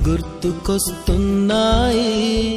గుర్తుకొస్తున్నాయి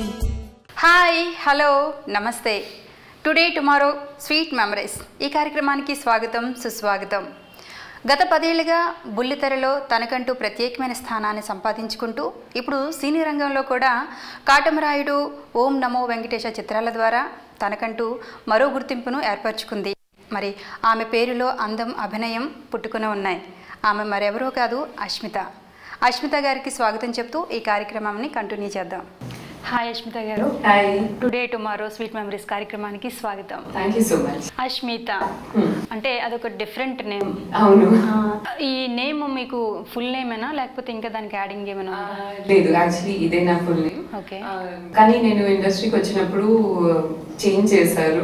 hi hello నమస్తే today tomorrow sweet memories ఈ కార్యక్రమానికి స్వాగతం సుస్వాగతం గత పదేళ్లుగా బుల్లితెరలో తనకంటూ ప్రత్యేకమైన స్థానాన్ని సంపాదించుకుంటూ ఇప్పుడు సినీ రంగంలో కూడా కాటమరాయుడు ఓం నమో వెంకటేశ చిత్రాల ద్వారా తనకంటూ మరో గుర్తింపును ఏర్పరచుకుంది మరి ఆమె పేరులో అందం అభినయం పుట్టుకుని ఉన్నాయి ఆమె మరెవరో కాదు అష్మిత అష్మిత గారికి స్వాగతం చెప్తూ ఈ కార్యక్రమాన్ని కంటిన్యూ చేద్దాం హాయ్ అష్మిత గారు hi today tomorrow sweet memories కార్యక్రమానికి స్వాగతం thank you so much Ashmita అంటే అదొక డిఫరెంట్ నేమ్ అవును ఈ నేమ్ మీకు ఫుల్ నేమేనా లేకపోతే ఇంకా దానికి యాడింగ్ ఏమైనా ఆ, ఉందా? లేదు యాక్చువల్లీ ఇదే నా ఫుల్ నేమ్ ఓకే కానీ నేను ఇండస్ట్రీకి వచ్చినప్పుడు చేంజ్ చేశారు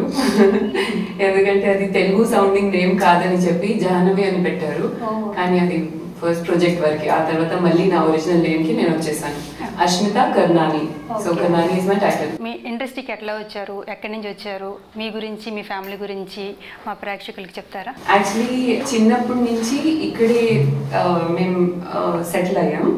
ఎందుకంటే అది తెలుగు సౌండింగ్ నేమ్ కాదని చెప్పి జాహ్నవి అని పెట్టారు Oh. కానీ అది ఫస్ట్ ప్రాజెక్ట్ వరకు ఆ తర్వాత మళ్ళీ నా ఒరిజినల్ నేమ్ కి నేను వచ్చేసాను Ashmita Karnani so Okay. Karnani is my title మీ ఇండస్ట్రీకి ఎట్లా వచ్చారు ఎక్కడి నుంచి వచ్చారు మీ గురించి మీ ఫ్యామిలీ గురించి మా ప్రేక్షకులకి చెప్తారా యాక్చువల్లీ చిన్నప్పటి నుంచి ఇక్కడే ఆ, మేము సెటిల్ అయ్యాం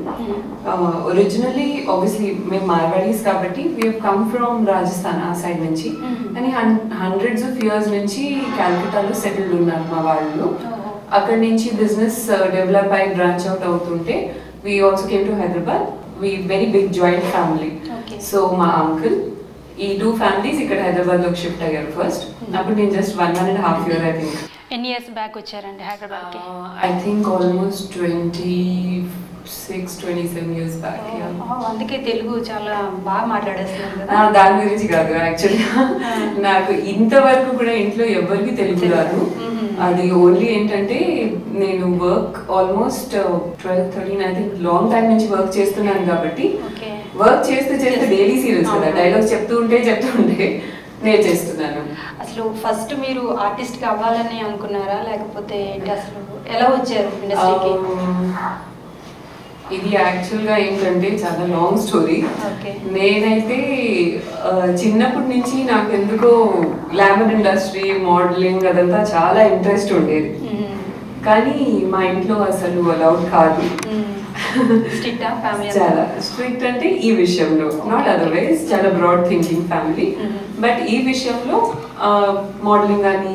ఒరిజినల్లీ ఆబ్వియస్లీ మేము మార్వాడీస్ కాబట్టి వీ కమ్ ఫ్రమ్ రాజస్థాన్ ఆ సైడ్ నుంచి కానీ హండ్రెడ్స్ ఆఫ్ ఇయర్స్ నుంచి క్యాల్కటాలో సెటిల్డ్ ఉన్నారు మా వాళ్ళు అక్కడి నుంచి బిజినెస్ డెవలప్ అయి బ్రాంచ్ అవుట్ అవుతుంటే we also came to Hyderabad we very big joint family Okay. So మా అంకుల్ ఈ టూ ఫ్యామిలీస్ ఇక్కడ హైదరాబాద్ లోకి షిఫ్ట్ అయ్యారు ఫస్ట్ అప్పుడు నేను just one one and half year I think ఎన్ని ఇయర్స్ బ్యాక్ వచ్చారండి హైదరాబాద్కి I think almost twenty six twenty seven years back అందుకే తెలుగు చాలా బాగా మాట్లాడేస్తున్నారు దాని గురించి కాదు యాక్చువల్గా నాకు ఇంతవరకు కూడా ఇంట్లో ఎవరికి తెలుగు రాదు అది ఓన్లీ ఏంటంటే నేను work almost twelve thirteen I think long time నుంచి వర్క్ చేస్తున్నాను కాబట్టి ఓకే వర్క్ చేస్తూ చేస్తే డైలీ సీరియల్స్ కదా డైలాగ్స్ చెప్తూ ఉంటే చెప్తూ ఉంటే నేర్చేస్తున్నాను అసలు ఫస్ట్ మీరు ఆర్టిస్ట్ అవ్వాలని అనుకున్నారా లేకపోతే ఏంటి అసలు ఎలా వచ్చారు ఇండస్ట్రీకి Um, ఇది యాక్చువల్ గా ఏంటంటే చాలా లాంగ్ స్టోరీ ఓకే నేనైతే ఆ, చిన్నప్పటి నుంచి నాకు ఎందుకో గ్లామర్ ఇండస్ట్రీ మోడలింగ్ అదంతా చాలా ఇంట్రెస్ట్ ఉండేది కానీ మా ఇంట్లో అసలు అలౌడ్ కాదు స్ట్రిక్టా ఫ్యామిలీ చాలా స్ట్రిక్ట్ అంటే ఈ విషయంలో నాట్ అదర్వైజ్ చాలా broad thinking family Mhm. But ఈ విషయంలో మోడలింగ్ కానీ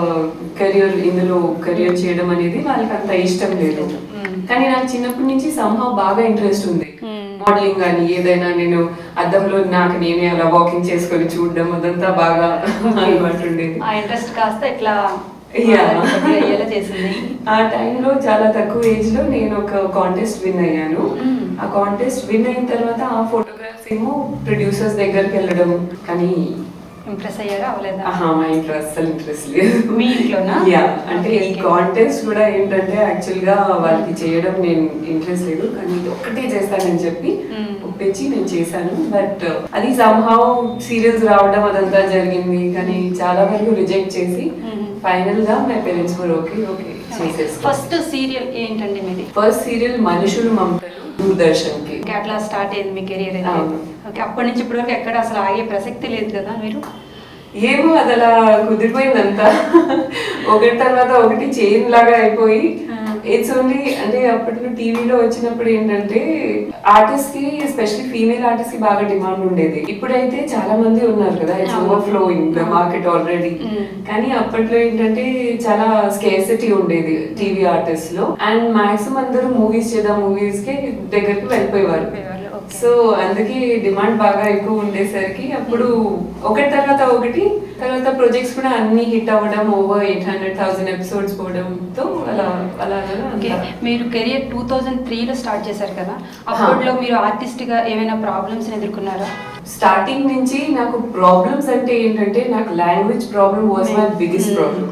కెరియర్ ఇందులో కెరియర్ చేయడం అనేది వాళ్ళకి అంత ఇష్టం లేదు Mhm. కానీ నాకు చిన్నప్పటి నుంచి సంహా బాగా ఇంట్రెస్ట్ ఉంది Mhm. మోడలింగ్ కానీ ఏదైనా నేను అద్దంలో నాకు నేనే అలా వాకింగ్ చేసుకొని చూడడం అదంతా బాగా అలవాటు ఉండేది ఆ ఇంట్రెస్ట్ కాస్త ఇట్లా Yeah. కొద్దిగా అయ్యేలా చేసింది ఆ టైంలో చాలా తక్కువ ఏజ్ లో నేను ఒక కాంటెస్ట్ విన్ అయ్యాను Mm. ఆ కాంటెస్ట్ విన్ అయిన తర్వాత ఆ ఫోటోగ్రాఫ్స్ ఏమో ప్రొడ్యూసర్స్ దగ్గరికి వెళ్ళడం కానీ ఇంప్రెస్ అయ్యారా అవ్వలేదా ఆహా, మా ఇంట్లో అస్సలు ఇంట్రెస్ట్ లేదు మీ ఇంట్లోనా? యా అంటే Okay, ఈ okay. కాంటెస్ట్ కూడా ఏంటంటే యాక్చువల్ గా వాళ్ళకి చేయడం నేను ఇంట్రెస్ట్ లేదు కానీ ఇది ఒక్కటే చేస్తానని చెప్పి Mm. ఒప్పించి నేను చేశాను బట్ అది సంహౌ సీరియల్స్ రావడం అదంతా జరిగింది కానీ చాలా వరకు రిజెక్ట్ చేసి Mhm. ఫైనల్ గా మై పేరెంట్స్ కూడా ఓకే ఓకే చేసేస్తాను ఫస్ట్ సీరియల్ ఏంటండి మీది ఫస్ట్ సీరియల్ మనుషులు మమతలు దూరదర్శన్ కి ఇంకా అట్లా స్టార్ట్ అయింది మీ కెరియర్ అయితే అవును. ఓకే అప్పటి నుంచి ఇప్పటి వరకు ఎక్కడ అసలు ఆగే ప్రసక్తి లేదు కదా మీరు ఏమో అది అలా కుదిరిపోయిందంతా ఒకటి తర్వాత ఒకటి చైన్ లాగా అయిపోయి Hmm. ఇట్స్ ఓన్లీ అంటే అప్పట్లో టీవీలో వచ్చినప్పుడు ఏంటంటే ఆర్టిస్ట్ కి ఎస్పెషల్లీ ఫీమేల్ ఆర్టిస్ట్ కి బాగా డిమాండ్ ఉండేది ఇప్పుడైతే చాలా మంది ఉన్నారు కదా ఇట్స్ అవును. Overflowing the market already Hmm. కానీ అప్పట్లో ఏంటంటే చాలా స్కేసిటీ ఉండేది టీవీ ఆర్టిస్ట్ లో అండ్ మాక్సిమం అందరూ మూవీస్ చేద్దాం మూవీస్ కి దగ్గరికి వెళ్ళిపోయేవారు వెళ్ళిపోయేవాళ్ళు, okay. సో అందుకే డిమాండ్ బాగా ఎక్కువ ఉండేసరికి అప్పుడు ఒకటి తర్వాత ఒకటి తర్వాత ప్రాజెక్ట్స్ కూడా అన్ని హిట్ అవ్వడం over eight hundred thousand episodes పోవడంతో అలా అలా అలా ఓకే అంతా. మీరు కెరియర్ టూ థౌజండ్ త్రీలో స్టార్ట్ చేశారు కదా అప్పట్లో మీరు ఆర్టిస్ట్ గా ఏమైనా ప్రాబ్లమ్స్ ఎదుర్కొన్నారా స్టార్టింగ్ నుంచి నాకు ప్రాబ్లమ్స్ అంటే ఏంటంటే నాకు language problem was my biggest problem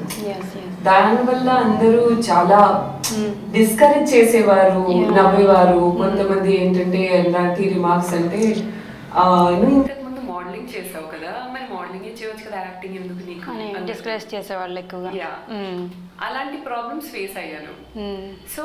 దాని వల్ల అందరూ చాలా Hmm. డిస్కరేజ్ చేసేవారు Yeah. నవ్వేవారు Hmm. కొంతమంది ఏంటంటే ఎలాంటి రిమార్క్స్ అంటే ఆ, నువ్వు ఇంతకు ముందు మోడలింగ్ చేసావు కదా మరి మోడలింగ్ చేయవచ్చు కదా యాక్టింగ్ ఎందుకు నీకు అని అని డిస్కస్ చేసేవాళ్ళు ఎక్కువగా Yeah. మ్మ్. అలాంటి ప్రాబ్లమ్స్ ఫేస్ అయ్యాను మ్మ్. సో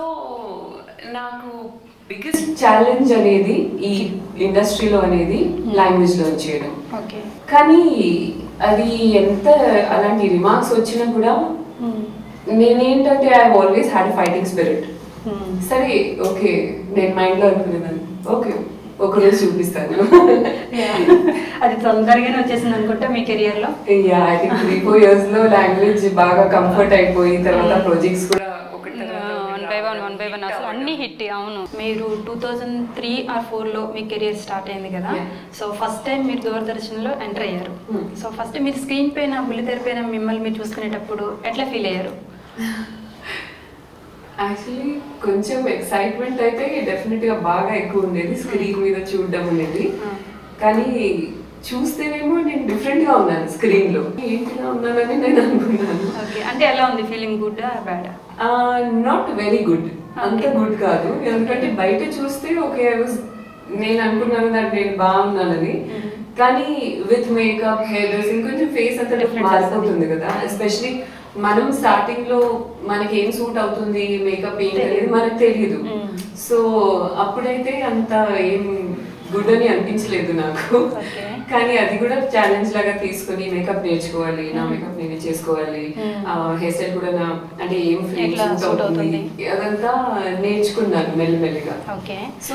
నాకు బిగ్గెస్ట్ ఛాలెంజ్ అనేది ఈ ఇండస్ట్రీలో అనేది లాంగ్వేజ్ లో చేయడం ఓకే కానీ అది ఎంత అలాంటి రిమార్క్స్ వచ్చినా కూడా మ్మ్. నేనేంటంటే I always had fighting spirit మ్మ్. సరే ఓకే నేను మైండ్ లో అనుకునేదాన్ని ఓకే ఒకరోజు చూపిస్తాను అది తొందరగానే వచ్చేసింది అనుకుంటా మీ కెరియర్ లో yeah I think three four years లో లాంగ్వేజ్ బాగా కంఫర్ట్ అయిపోయి తర్వాత ప్రాజెక్ట్స్ కూడా ఒకటి తర్వాత ఒకటి one by one one by one అసలు అన్ని హిట్ అవును మీరు two thousand three or four లో మీ కెరియర్ స్టార్ట్ అయింది కదా Yeah. సో ఫస్ట్ టైం మీరు దూరదర్శన్ లో ఎంటర్ అయ్యారు Hmm. సో ఫస్ట్ మీరు స్క్రీన్ పైన బుల్లితెర పైన మిమ్మల్ని మీరు చూసుకునేటప్పుడు ఎట్లా ఫీల్ అయ్యారు యాక్చువల్లీ కొంచెం ఎక్సైట్మెంట్ అయితే డెఫినెట్ గా బాగా ఎక్కువ ఉండేది స్క్రీన్ మీద చూడడం అనేది Hmm. కానీ చూస్తేనేమో నేను డిఫరెంట్ గా ఉన్నాను స్క్రీన్ లో ఏంటిగా ఉన్నానని నేను అనుకున్నాను ఓకే అంటే ఎలా ఉంది feeling good bad not very good అంత Okay. గుడ్ కాదు ఎందుకంటే బయట చూస్తే ఓకే ఐ వాజ్ నేను అనుకున్నాను దాన్ని నేను బాగున్నానని Mhm. కానీ విత్ మేకప్ హెయిర్ డ్రెస్సింగ్ కొంచెం ఫేస్ అంతా Different మారిపోతుంది వస్తుంది. కదా ఎస్పెషలీ మనం స్టార్టింగ్ లో మనకి ఏం సూట్ అవుతుంది మేకప్ ఏంటి అనేది తెలీదు. మనకు తెలియదు Mm. సో అప్పుడైతే అంత ఏం గుడ్ అని అనిపించలేదు నాకు Okay. కానీ అది కూడా ఛాలెంజ్ లాగా తీసుకుని మేకప్ నేర్చుకోవాలి నా మేకప్ నేనే చేసుకోవాలి Mm. హెయిర్ స్టైల్ కూడా నా అంటే ఏం frame ఎట్లా suit suit అవుతుంది అవుతుంది. అదంతా నేర్చుకున్నాను మెల్లిమెల్లిగా ఓకే సో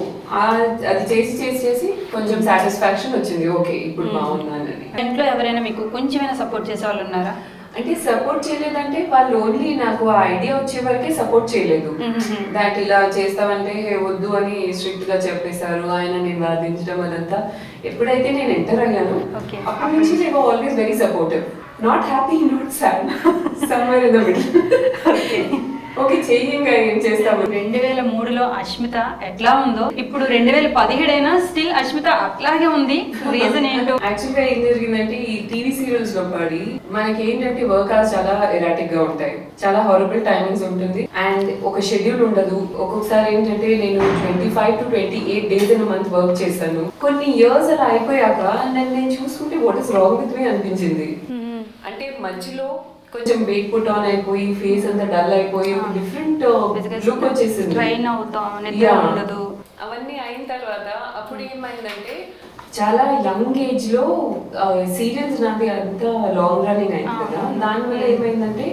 అది చేసి చేసి చేసి కొంచెం సాటిస్ఫాక్షన్ వచ్చింది ఓకే ఇప్పుడు బాగున్నానని ఇంట్లో ఎవరైనా మీకు కొంచెమైనా సపోర్ట్ చేసే వాళ్ళు ఉన్నారా అంటే సపోర్ట్ చేయలేదంటే వాళ్ళు ఓన్లీ నాకు ఆ ఐడియా వచ్చే వరకే సపోర్ట్ చేయలేదు Mhm. దాట్ ఇలా చేస్తామంటే వద్దు అని స్ట్రిక్ట్ గా చెప్పేశారు ఆయన నేను వాదించడం అదంతా ఎప్పుడైతే నేను ఎంటర్ అయ్యాను Okay. అప్పటి నుంచి నేను always very supportive not happy not sad somewhere in the middle okay okay చెయ్యంగా ఏం చేస్తాము రెండు వేల మూడులో అష్మిత ఎట్లా ఉందో ఇప్పుడు రెండు వేల పదిహేడు అయినా స్టిల్ అష్మిత అట్లాగే ఉంది రీజన్ ఏంటో యాక్చువల్ గా ఏం జరిగిందంటే ఈ టీవీ సీరియల్స్ లో పడి మనకి ఏంటంటే వర్క్ అవర్స్ చాలా ఎరాటిక్ గా ఉంటాయి చాలా హారబుల్ టైమింగ్స్ ఉంటుంది అండ్ ఒక షెడ్యూల్ ఉండదు ఒక్కొక్కసారి ఏంటంటే నేను twenty five to twenty eight days in month work చేస్తాను కొన్ని ఇయర్స్ అలా అయిపోయాక నన్ను నేను చూసుకుంటే what is wrong with me అనిపించింది అంటే మధ్యలో కొంచెం వెయిట్ పుట్ ఆన్ అయిపోయి ఫేస్ అంతా డల్ అయిపోయి ఒక డిఫరెంట్ లుక్ వచ్చేసింది ట్రైన్ అవుతాం నిద్ర Yeah. ఉండదు అవన్నీ అయిన తర్వాత అప్పుడు ఏమైందంటే చాలా యంగ్ ఏజ్ లో సీరియల్స్ నాది అంత లాంగ్ రన్నింగ్ అయింది కదా Ah. దానివల్ల ఏమైందంటే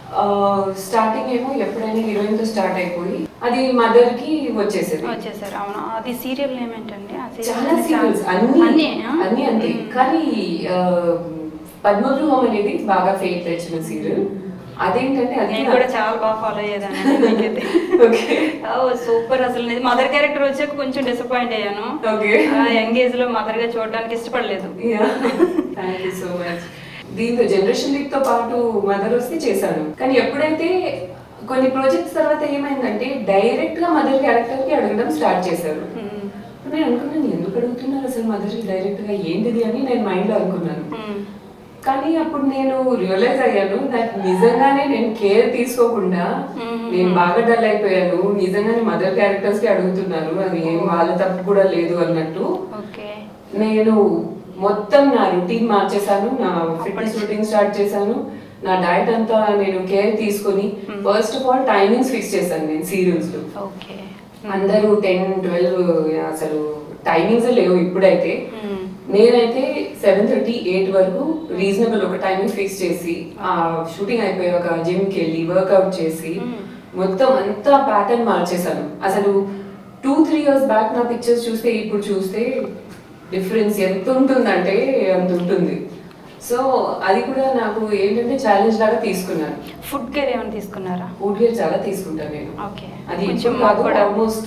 స్టార్టింగ్ ఏమో ఎప్పుడైనా హీరోయిన్ తో స్టార్ట్ అయిపోయి అది మదర్ కి వచ్చేసేది వచ్చేసారు అవును అది సీరియల్ ఏమేంటండి ఆ serial చాలా అనేది సీరియల్స్ చాలా- అన్ని అన్నీ ఆ? అన్ని అంతే మ్మ్. కానీ ఆ, పద్మగృహం అనేది బాగా ఫేట్ తెచ్చిన సీరియల్ అదేంటంటే అది నేను కూడా చాలా బాగా ఫాలో అయ్యేదాన్ని మీకైతే ఓకే సూపర్ అసలు నేను మదర్ క్యారెక్టర్ వచ్చాక కొంచెం డిసప్పాయింట్ అయ్యాను ఓకే యంగ్ ఏజ్ లో మదర్ గా చూడడానికి ఇష్టపడలేదు థ్యాంక్ యూ సో మచ్ దీంతో జనరేషన్ లీగ్ తో పాటు మదర్ వస్తే చేశాను కానీ ఎప్పుడైతే కొన్ని ప్రాజెక్ట్స్ తర్వాత ఏమైందంటే డైరెక్ట్ గా మదర్ క్యారెక్టర్ కి అడగడం స్టార్ట్ చేశారు మ్మ్. నేను అనుకున్నాను ఎందుకు అడుగుతున్నారు అసలు మదర్ డైరెక్ట్ గా ఏంటిది అని నేను మైండ్ లో అనుకున్నాను మ్మ్. కానీ అప్పుడు నేను రియలైజ్ అయ్యాను దట్ నిజంగానే నేను కేర్ తీసుకోకుండా మ్మ్. నేను బాగా డల్ అయిపోయాను నిజంగానే మదర్ క్యారెక్టర్స్ కి అడుగుతున్నారు అది ఏం వాళ్ళ తప్పు కూడా లేదు అన్నట్టు ఓకే నేను మొత్తం నా రొటీన్ మార్చేశాను నా ఫిట్నెస్ రొటీన్ స్టార్ట్ చేశాను నా డైట్ అంతా నేను కేర్ తీసుకొని Hmm. First of all timings fix చేశాను నేను సీరియల్స్ లో ఓకే అందరూ టెన్ ట్వెల్వ్ అసలు టైమింగ్స్ లేవు ఇప్పుడైతే మ్మ్. నేనైతే సెవెన్ థర్టీ ఎయిట్ వరకు రీజనబుల్ ఒక టైమింగ్ ఫిక్స్ చేసి ఆ షూటింగ్ అయిపోయాక జిమ్ కి వెళ్ళి వర్కౌట్ చేసి Hmm. మొత్తం అంతా ప్యాటర్న్ మార్చేశాను అసలు టూ త్రీ ఇయర్స్ బ్యాక్ నా పిక్చర్స్ చూస్తే ఇప్పుడు చూస్తే డిఫరెన్స్ ఎంత ఉంటుందంటే అంత ఉంటుంది సో అది కూడా నాకు ఏంటంటే ఛాలెంజ్ లాగా తీసుకున్నాను ఫుడ్ కేర్ ఏమైనా తీసుకున్నారా ఫుడ్ కేర్ చాలా తీసుకుంటాను నేను ఓకే అది కొంచెం ఇప్పుడు మాకు కాదు కూడా ఆల్మోస్ట్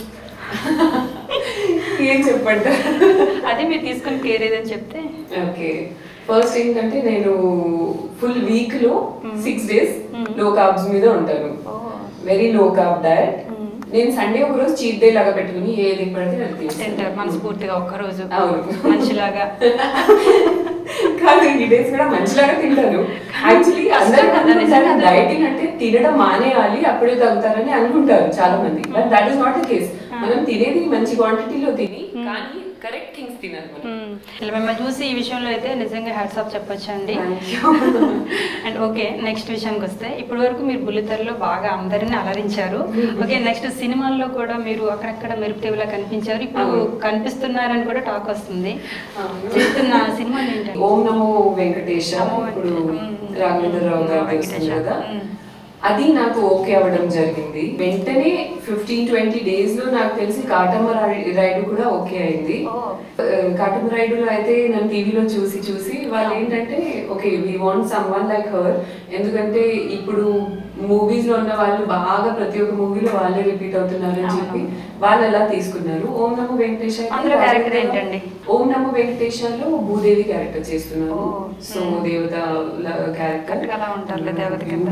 ఏం చెప్పండి అదే మీరు తీసుకుని కేర్ ఏదని చెప్తే ఓకే ఫస్ట్ ఏంటంటే నేను ఫుల్ వీక్ లో Mm. Six days Mm. Low carbs మీద ఉంటాను oh very low carb diet Mm. నేను సండే ఒక రోజు చీట్ డే లాగా పెట్టుకుని ఏది పడితే అది తినేస్తాను. తింటారు మనస్ఫూర్తిగా ఒక్కరోజు అవును. మనిషిలాగా కాదు ఈ డేస్ కూడా మంచిలాగా తింటాను యాక్చువల్లీ అందరూ కష్టం కదా, నిజంగా. డైటింగ్ అంటే తినడం మానేయాలి అప్పుడే తగ్గుతారని అనుకుంటారు చాలా మంది but that is not the case మనం తినేది మంచి క్వాంటిటీలో తిని కానీ కరెక్ట్ థింగ్స్ తినాలి మనం మ్మ్. ఇలా మిమ్మల్ని చూసి ఈ విషయంలో అయితే నిజంగా హ్యాట్స్ ఆఫ్ చెప్పొచ్చు అండి Thank you. And okay next విషయానికి వస్తే ఇప్పటి వరకు మీరు బుల్లితెరలో బాగా అందరిని అలరించారు ఓకే నెక్స్ట్ సినిమాల్లో కూడా మీరు అక్కడక్కడ మెరుపుతేవిలా కనిపించారు ఇప్పుడు అవును. కనిపిస్తున్నారని కూడా టాక్ వస్తుంది అవును. చేస్తున్న సినిమాలు ఏంటండి ఓం నమో వెంకటేశ నమో ఇప్పుడు వెంకటేశ. మ్మ్. రాఘవేంద్రరావు గారు వెంకటేశ. వస్తుంది కదా మ్మ్. అది నాకు ఓకే అవ్వడం జరిగింది వెంటనే ఫిఫ్టీన్ ట్వంటీ డేస్ లో నాకు తెలిసి కాటమ్మ రై- రైడ్ కూడా ఓకే అయింది ఓ. ఆ, కాటమ్మ రైడ్ లో అయితే నన్ను టీవీలో చూసి చూసి వాళ్ళు ఏంటంటే okay we want someone like her ఎందుకంటే ఇప్పుడు మూవీస్ లో ఉన్న వాళ్ళు బాగా ప్రతి ఒక్క మూవీలో వాళ్ళే రిపీట్ అవుతున్నారు అని చెప్పి వాళ్ళు అలా తీసుకున్నారు ఓం నమో వెంకటేశ అయితే అందులో character ఏంటండి? ఓం నమో వెంకటేశ్వర్లో భూదేవి క్యారెక్టర్ చేస్తున్నాను ఓ, సో మ్మ్. దేవత క్యారెక్టర్ అలా ఉంటారులే దేవత కింద.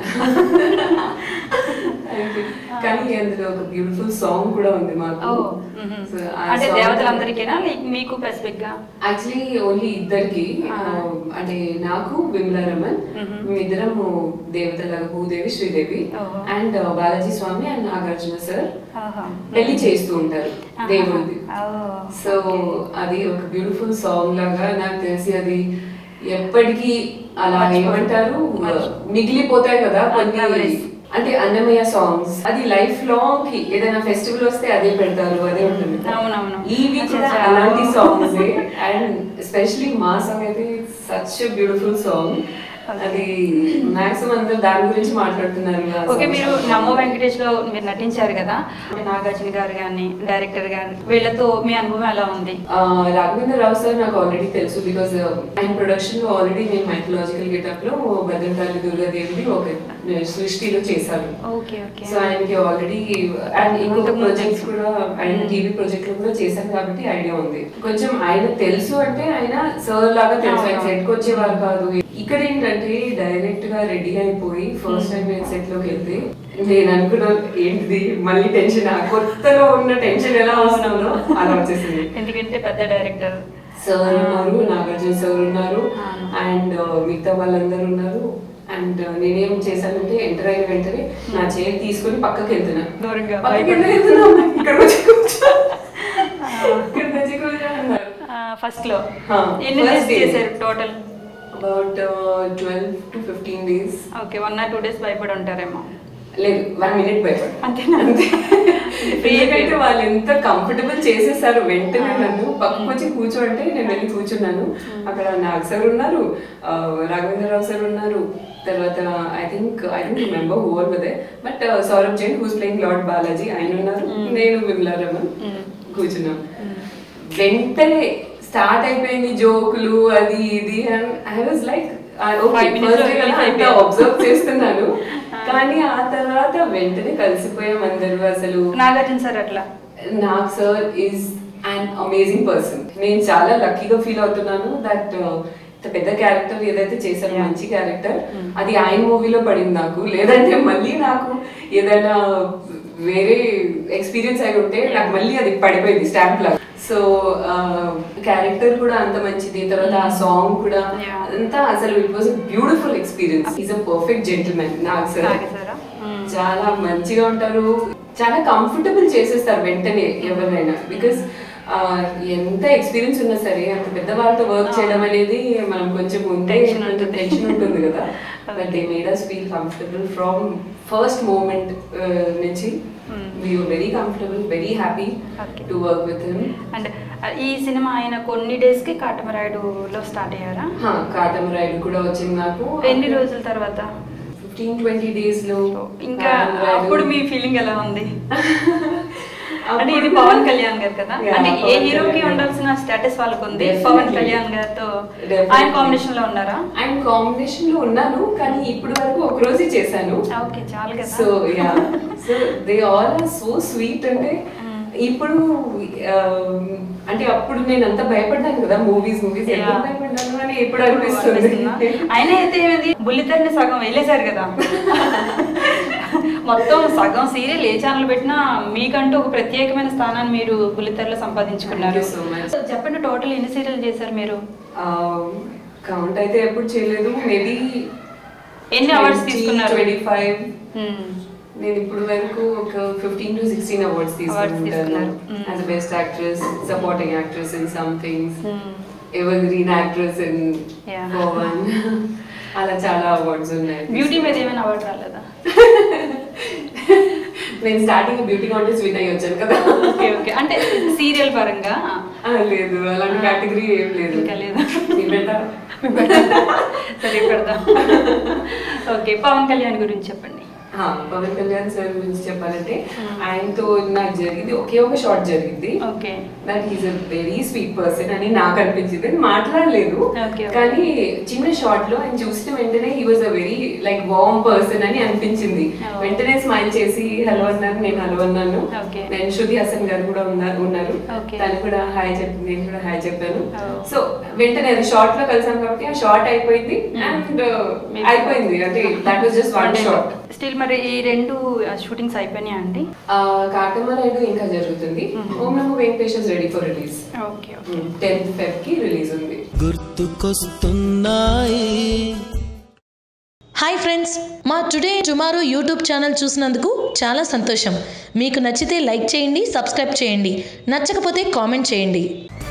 కానీ అందులో ఒక బ్యూటిఫుల్ సాంగ్ కూడా ఉంది మాకు ఓ మ్మ్. So, ఆ అంటే song- దేవతలందరికీనా లైక్ మీకు స్పెసిఫిక్ గా యాక్చువల్లీ ఓన్లీ ఇద్దరికి ఆ. అంటే నాకు విమలా రమన్ మ్మ్. మేమిద్దరం దేవతలాగా భూదేవి శ్రీదేవి ఓహో. And Balaji Swami and Nagarjuna sir ఆహా. పెళ్లి చేస్తూ ఉంటారు ఆహా. దేవుడిది ఓ, సో అది ఒక బ్యూటిఫుల్ సాంగ్ లాగా నాకు తెలిసి అది ఎప్పటికీ అలా మర్చిపోదు. ఏమంటారు మర్చి- మిగిలిపోతాయి కదా కొన్ని Memories. అంటే అన్నమయ్య సాంగ్స్ అది లైఫ్ లాంగ్ కి ఏదైనా ఫెస్టివల్ వస్తే అదే పెడతారు అదే ఉంటుంది అవునవును. ఇవి కూడా అచ్చచ్చా. అలాంటి సాంగ్స్ అండ్ ఎస్పెషలీ మా సాంగ్ అయితే సచ్ బ్యూటిఫుల్ సాంగ్ Okay. అది మాక్సిమం అందరూ దాని గురించి మాట్లాడుతున్నారు ఆ ఓకే song. మీరు నమో వెంకటేష్ లో మీరు నటించారు కదా అంటే నాగార్జున గారు కానీ డైరెక్టర్ గారు వీళ్ళతో మీ అనుభవం ఎలా ఉంది ఆ, రాఘవేంద్ర రావు సార్ నాకు ఆల్రెడీ తెలుసు బికాస్ ఆయన ప్రొడక్షన్ లో ఆల్రెడీ నేను మైథలాజికల్ గెటప్ లో భద్రకాళి దుర్గాదేవిని ఒక సృష్టిలో చేశాను ఓకే ఓకే సో ఆయనకి ఆల్రెడీ అండ్ ఇంకొక ఇంతకు ముందు ప్రాజెక్ట్స్ కూడా ఆయన మ్మ్. టీవీ ప్రాజెక్ట్ లో కూడా చేశాను కాబట్టి ఐడియా ఉంది కొంచెం ఆయన తెలుసు అంటే ఆయన సార్ లాగా తెలుసు ఆయన అవును. సెట్ కి వచ్చేవారు కాదు ఇక్కడ ఏంటంటే డైరెక్ట్ గా రెడీ అయిపోయి ఫస్ట్ టైం నేను సెట్ లోకి వెళ్తే నేను అనుకున్నా ఏంటిది మళ్ళీ టెన్షన్ కొత్తలో ఉన్న టెన్షన్ ఎలా వస్తుందో అలా వచ్చేసింది ఎందుకంటే పెద్ద డైరెక్టర్ సార్ ఉన్నారు నాగార్జున సార్ ఉన్నారు అవును. అండ్ మిగతా వాళ్ళందరూ ఉన్నారు అండ్ నేనేం చేశానంటే ఎంటర్ అయిన వెంటనే నా చైర్ తీసుకొని పక్కకి వెళ్తున్నా దూరంగా పక్కకి భయపడి. ఎందుకు వెళ్తున్నావు? ఇక్కడ వచ్చి కూర్చో. ఇక్కడ వచ్చి కూర్చో అన్నారు ఫస్ట్ లో ఆ, ఎన్ని first డేస్ day. చేశారు total about twelve to fifteen days okay one or two days భయపడి ఉంటారేమో లేదు వన్ మినిట్ భయపడి అంతేనా? అంతే Free ఎందుకంటే అయిపోయింది. వాళ్ళు ఎంత కంఫర్టబుల్ చేసేసారు వెంటనే ఆ. నన్ను పక్కకు వచ్చి కూర్చోంటే నేను వెళ్ళి కూర్చున్నాను అక్కడ నాగ్ సార్ ఉన్నారు ఆ, రాఘవేంద్రరావు సార్ ఉన్నారు తర్వాత I think I don't remember who are with but Saurabh Jain who's playing lord Balaji ఆయన ఉన్నారు Mm. నేను విమలా రమన్ Mm. కూర్చున్నాం వెంటనే స్టార్ట్ అయిపోయింది జోకులు అది ఇది and I was like Five minutes లో relief అయిపోయారు. అబ్జర్వ్ చేస్తున్నాను ఆ. కానీ ఆ తర్వాత వెంటనే కలిసిపోయాం అందరూ అసలు నాగార్జున సార్ అట్లా Nag sir is an amazing person నేను చాలా లక్కీగా ఫీల్ అవుతున్నాను దట్ ఇంత పెద్ద క్యారెక్టర్ ఏదైతే చేశారో Yeah. మంచి క్యారెక్టర్ Mm. అది ఆయన మూవీలో పడింది నాకు లేదంటే మళ్ళీ నాకు ఏదైనా వేరే ఎక్స్పీరియన్స్ అయి ఉంటే నాకు మళ్ళీ అది పడిపోయింది స్టాంప్ లాగా సో క్యారెక్టర్ కూడా అంత మంచిది తర్వాత ఆ సాంగ్ కూడా Yeah. అంతా అసలు it was beautiful experience is a perfect gentlemen Nag sir నాగేశారా మ్మ్. చాలా మంచిగా ఉంటారు చాలా కంఫర్టబుల్ చేసేస్తారు వెంటనే ఎవరినైనా బికాస్ ఎంత ఎక్స్పీరియన్స్ ఉన్నా సరే అంత పెద్ద వాళ్ళతో వర్క్ చేయడం అనేది మనం కొంచెం ముందే Tension ఉంటుంది. టెన్షన్ ఉంటుంది కదా but they made us feel comfortable from first moment నుంచి Hmm. We are very comfortable very happy Okay. To work with him and ఈ సినిమా ఆయన కొన్ని డేస్ కి కాటమరాయుడులో స్టార్ట్ అయ్యారా కాటం రైడ్ కూడా వచ్చింది నాకు ఎన్ని రోజుల తర్వాత ఫిఫ్టీన్ ట్వంటీ డేస్ లో ఇంకా కాటం రైడ్. అప్పుడు మీ ఫీలింగ్ ఎలా ఉంది అంటే ఇది అప్పుడు- పవన్ కళ్యాణ్ గారు కదా Yeah, అంటే ఏ పవన్ హీరోకి కళ్యాణ్. ఉండాల్సిన స్టేటస్ వాళ్ళకు ఉంది Definitely. పవన్ కళ్యాణ్ గారితో Definitely. ఆయన కాంబినేషన్ లో ఉన్నారా అండ్ కాంబినేషన్ లో ఉన్నాను కానీ ఇప్పటి వరకు ఒక రోజే చేశాను ఓకే చాలు కదా so yeah so they all are so sweet అంటే Mm. ఇప్పుడు ఆ, అంటే అప్పుడు నేను అంత భయపడ్డాను కదా మూవీస్ మూవీస్ Yeah. ఎంత భయపడ్డాను అని ఇప్పుడు అనిపిస్తుందా? అనిపిస్తుంది ఆయన అయితే ఏమైంది బుల్లితెరని సగం వెళ్ళేశారు కదా మొత్తం సగం సీరియల్ ఏ ఛానల్ పెట్టినా మీకంటూ ఒక ప్రత్యేకమైన స్థానాన్ని మీరు బుల్లితెరలో సంపాదించుకున్నారు Thank you so much. So చెప్పండి టోటల్ ఎన్ని సీరియల్ చేశారు మీరు కౌంట్ అయితే ఎప్పుడు చేయలేదు మేబీ ఎన్ని అవార్డ్స్ తీసుకున్నారు ట్వంటీ ఫైవ్ మ్మ్. నేను ఇప్పుడు వరకు ఒక fifteen to sixteen awards Awards తీసుకుంటాను తీసుకున్నారు. Mm. As best actress supporting actress in some things మ్మ్. Evergreen actress in Yeah. Pawan అలా చాలా అవార్డ్స్ ఉన్నాయి బ్యూటీ మీద ఏమైనా అవార్డు రాలేదా నేను స్టార్టింగ్ బ్యూటీ కాంటెస్ట్ విన్ అయ్యి వచ్చాను కదా ఓకే ఓకే అంటే సీరియల్ పరంగా ఆ, లేదు అలాంటి కేటగిరీ ఏం లేదు ఇంకా లేదా? మీరు పెడతారా? సరే పెడదాం ఓకే పవన్ కళ్యాణ్ గురించి చెప్పండి ఆ, పవన్ కళ్యాణ్ సార్ గురించి చెప్పాలంటే ఆయనతో నాకు జరిగింది ఒకే ఒక షాట్ జరిగింది okay that is a very sweet person అని నాకు అనిపించింది నేను మాట్లాడలేదు Okay, okay. కానీ చిన్న షాట్ లో ఆయన చూసిన వెంటనే he was a very like warm person అని అనిపించింది Oh. వెంటనే స్మైల్ చేసి హలో అన్నారు నేను హలో అన్నాను Okay. నేను శృతి హాసన్ గారు కూడా ఉన్నారు ఉన్నారు Okay. తను కూడా హాయ్ చెప్పి నేను కూడా హాయ్ చెప్పాను Oh. సో వెంటనే అది షార్ట్ లో కలిసాం కాబట్టి ఆ షార్ట్ అయిపోయింది అండ్ Maybe. అయిపోయింది అంటే that was just one shot still మరి ఈ రెండు షూటింగ్స్ అయిపోయినాయా అండి కాకమ్మ రైడు ఇంకా జరుగుతుంది Mhm. Om Namo Venkateshwar ready for release okay tenth Feb కి రిలీజ్ ఉంది గుర్తుకొస్తున్నాయి హాయ్ ఫ్రెండ్స్ మా టుడే టుమారో యూట్యూబ్ ఛానల్ చూసినందుకు చాలా సంతోషం మీకు నచ్చితే లైక్ చేయండి సబ్స్క్రైబ్ చేయండి నచ్చకపోతే కామెంట్ చేయండి